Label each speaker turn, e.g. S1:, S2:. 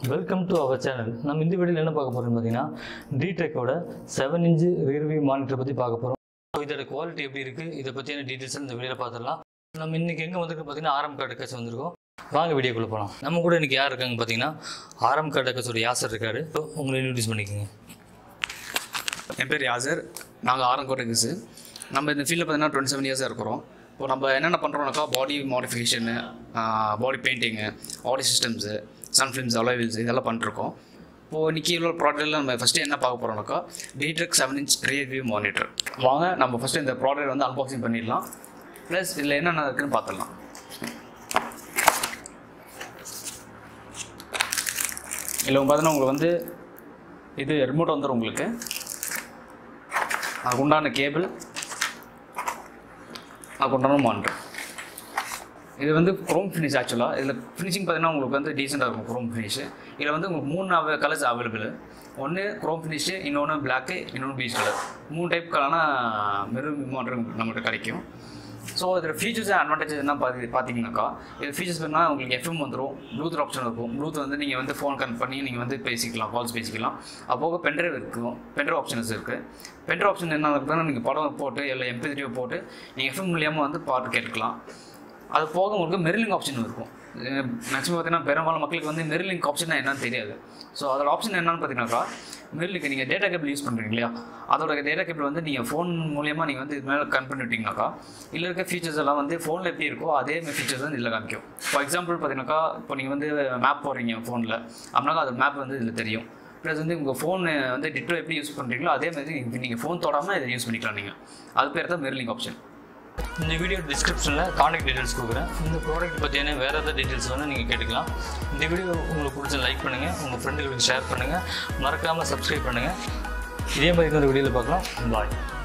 S1: welcome to our channel நம்ம இந்த வீடியோவில் என்ன பார்க்க போகிறோம்னு பார்த்தீங்கன்னா டிடெக்கோட செவன் இன்ச்சு ரியர்வியூ மானிட்டர் பற்றி பார்க்க போகிறோம் இதோட குவாலிட்டி எப்படி இருக்குது இதை பற்றியான டீட்டெயில்ஸ் இந்த வீடியோவில் பார்த்துடலாம் நம்ம இன்றைக்கி எங்கே வந்திருக்கோம் பார்த்தீங்கன்னா ஆரம் கார்டு கட்சி வந்திருக்கோம் வாங்க வீடியோக்குள்ளே போகலாம் நம்ம கூட இன்றைக்கி யார் இருக்காங்க பார்த்தீங்கன்னா ஆரம் கார்டு கட்சோட யாசர் இருக்காரு So, உங்களை இன்ட்ரடியூஸ் பண்ணிக்கோங்க
S2: என் பேர் யாசர் நாங்கள் ஆரங்கோட்டைக்கு சார் நம்ம இந்த ஃபீல்டில் பார்த்தீங்கன்னா டுவெண்ட்டி செவன் இயர்ஸாக இருக்கிறோம் இப்போ நம்ம என்னென்ன பண்ணுறோம்னாக்கா பாடி மாடிஃபிகேஷனு பாடி பெயிண்டிங்கு ஆடி சிஸ்டம்ஸு சன் ஃபிலிம்ஸ் அலைவில்ஸ் இதெல்லாம் பண்ணிருக்கோம் இப்போது இன்றைக்கி உள்ள ப்ராடக்ட்டில் நம்ம ஃபஸ்ட்டு என்ன பார்க்க போகிறோம்னாக்கா டிட்ரெக் seven inch rearview monitor வாங்க நம்ம ஃபஸ்ட்டு இந்த ப்ராடக்ட் வந்து அன்பாக்சிங் பண்ணிடலாம் ப்ளஸ் இதில் என்னென்ன இருக்குன்னு பார்த்துடலாம் இதில் பார்த்தீங்கன்னா உங்களுக்கு வந்து இது ரிமோட் வந்துடும் உங்களுக்கு அதுக்கு உண்டான கேபிள் அதுக்கு உண்டான மானிட்டர் இது வந்து குரோம் ஃபினிஷ் ஆக்சுவலாக இதில் ஃபினிஷிங் பார்த்தீங்கன்னா உங்களுக்கு வந்து டீசெண்டாக இருக்கும் குரோம் ஃபினிஷ் இதில் வந்து உங்களுக்கு மூணு கலர்ஸ் அவைலபிள் ஒன்று குரோம் ஃபினிஷு இன்னொன்று பிளாக்கு இன்னொன்று பீச் கலர் மூணு டைப் கலரான மெரூன் மானிட்டர் நம்மகிட்ட கிடைக்கும் ஸோ இதில் ஃபீச்சர்ஸ் அட்வான்டேஜ் என்ன பார்த்து பார்த்தீங்கன்னாக்கா இது ஃபீச்சர்ஸ் பண்ணால் உங்களுக்கு எஃப்எம் வந்துடும் ப்ளூத் ஆப்ஷன் இருக்கும் ப்ளூத் வந்து நீங்கள் வந்து ஃபோன் கனெக்ட் பண்ணி நீங்கள் வந்து பேசிக்கலாம் கால்ஸ் பேசிக்கலாம் அப்போக பென்ட்ரைவ் இருக்கும் பென்ட்ரைவ் ஆப்ஷன்ஸ் இருக்குது பென்ட்ரைவ் ஆப்ஷன் என்ன இருக்குதுன்னா நீங்கள் படம் போட்டு இல்லை எம்பி த்ரீ போட்டு நீங்கள் எஃப்எம் மூலியமாக வந்து பாட்டு கேட்டுக்கலாம் அது போக உங்களுக்கு மெரிலிங் ஆப்ஷன் இருக்கும் மேக்ஸிமம் பார்த்தீங்கன்னா பெரும்பாலும் மக்களுக்கு வந்து மெரிலிங் ஆப்ஷன் என்னன்னு தெரியாது ஸோ அதோட ஆப்ஷன் என்னன்னு பார்த்தீங்கன்னாக்கா மெரிலுக்கு நீங்கள் டேட்டா கேபிள் யூஸ் பண்ணுறீங்க இல்லையா அதோட டேட்டா கேபிள் வந்து நீங்கள் ஃபோன் மூலியமாக நீங்கள் வந்து இது மேலே கன் பண்ணிவிட்டீங்கனாக்கா இதில் இருக்க ஃபீச்சர்ஸ் எல்லாம் வந்து ஃபோனில் எப்படி இருக்கோ அதே மாதிரி ஃபீச்சர்ஸ் வந்து இதில் காமிக்கும் ஃபார் எக்ஸாம்பிள் பார்த்தீங்கன்னாக்கா இப்போ நீங்கள் வந்து மேப் போடுறீங்க ஃபோனில் அப்படின்னாக்கா அது மேப் வந்து இதில் தெரியும் ப்ளஸ் வந்து உங்கள் ஃபோன் வந்து டிட்டோ எப்படி யூஸ் பண்ணுறீங்களோ அதே மாதிரி நீங்கள் ஃபோன் தொடாமல் இதை யூஸ் பண்ணிக்கலாம் நீங்கள் அது பேர் தான் மெரிலிங் ஆப்ஷன்
S1: இந்த வீடியோ டிஸ்கிரிப்ஷனில் காண்டாக்ட் டீட்டெயில்ஸ் கொடுக்குறேன் இந்த ப்ராடக்ட் பற்றியான வேறு ஏதாவது டீட்டெயில்ஸ் வேணால் நீங்கள் கேட்டுக்கலாம் இந்த வீடியோ உங்களுக்கு பிடிச்ச லைக் பண்ணுங்கள் உங்கள் ஃப்ரெண்டுகளுக்கு ஷேர் பண்ணுங்கள் மறக்காமல் சப்ஸ்கிரைப் பண்ணுங்கள் இதே மாதிரி இன்னொரு வீடியோவில் பார்க்கலாம் பாய்